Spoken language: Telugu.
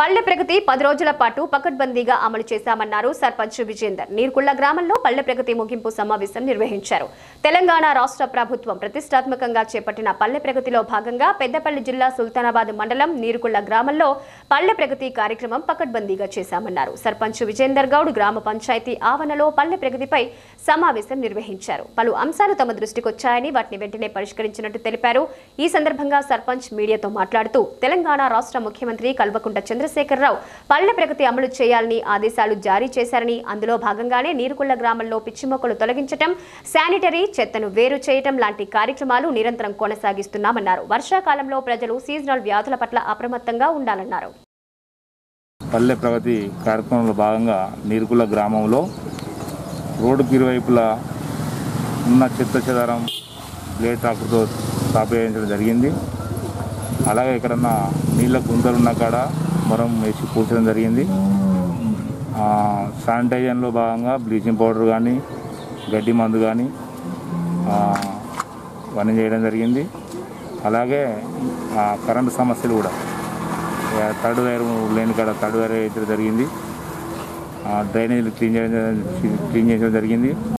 పల్లె ప్రగతి పది రోజుల పాటు పకడ్బందీగా అమలు చేశామన్నారు సర్పంచ్ విజేందర్ నీర్కుళ్ల గ్రామంలో పల్లె ప్రగతి ముగింపు సమావేశం నిర్వహించారు తెలంగాణ రాష్ట్ర ప్రభుత్వం ప్రతిష్టాత్మకంగా చేపట్టిన పల్లె ప్రగతిలో భాగంగా పెద్దపల్లి జిల్లా సుల్తానాబాద్ మండలం నీరుకుళ్ల గ్రామంలో పల్లె ప్రగతి కార్యక్రమం పకడ్బందీగా చేశామన్నారు సర్పంచ్ విజేందర్ గౌడ్ గ్రామ పంచాయతీ ఆవరణలో పల్లె ప్రగతిపై సమావేశం నిర్వహించారు పలు అంశాలు తమ దృష్టికొచ్చాయని వాటిని వెంటనే పరిష్కరించినట్టు తెలిపారు ఈ సందర్భంగా సర్పంచ్ మీడియాతో మాట్లాడుతూ తెలంగాణ రాష్ట్ర ముఖ్యమంత్రి కల్వకుంట చంద్రశేఖరరావు పల్లె ప్రగతి అమలు చేయాలని ఆదేశాలు జారీ చేశారని అందులో భాగంగానే నీరుకుళ్ల గ్రామంలో పిచ్చి మొక్కలు తొలగించటం శానిటరీ చెత్తను వేరు చేయటం లాంటి కార్యక్రమాలు నిరంతరం కొనసాగిస్తున్నామన్నారు వర్షాకాలంలో ప్రజలు సీజనల్ వ్యాధుల పట్ల అప్రమత్తంగా ఉండాలన్నారు పల్లె ప్రగతి కార్యక్రమంలో భాగంగా నీరుకుల గ్రామంలో రోడ్డుకి ఇరువైపులా ఉన్న చెత్త చెదారం బ్లేడ్ ట్రాక్టర్తో స్థాపించడం జరిగింది అలాగే ఎక్కడన్నా నీళ్ళ గుంతలు ఉన్న కాడ మొరం వేసి పూడ్చడం జరిగింది ఆ, శానిటైజన్లో భాగంగా బ్లీచింగ్ పౌడర్ కానీ గడ్డి మందు కానీ ఇవన్నీ చేయడం జరిగింది అలాగే ఆ, కరెంటు సమస్యలు కూడా ఆ, థర్డ్ వైర్ లేని కాడ థర్డ్ వైర్ వేయడం జరిగింది ఆ, డ్రైనేజీలు క్లీన్ చేయడం క్లీన్ చేయడం జరిగింది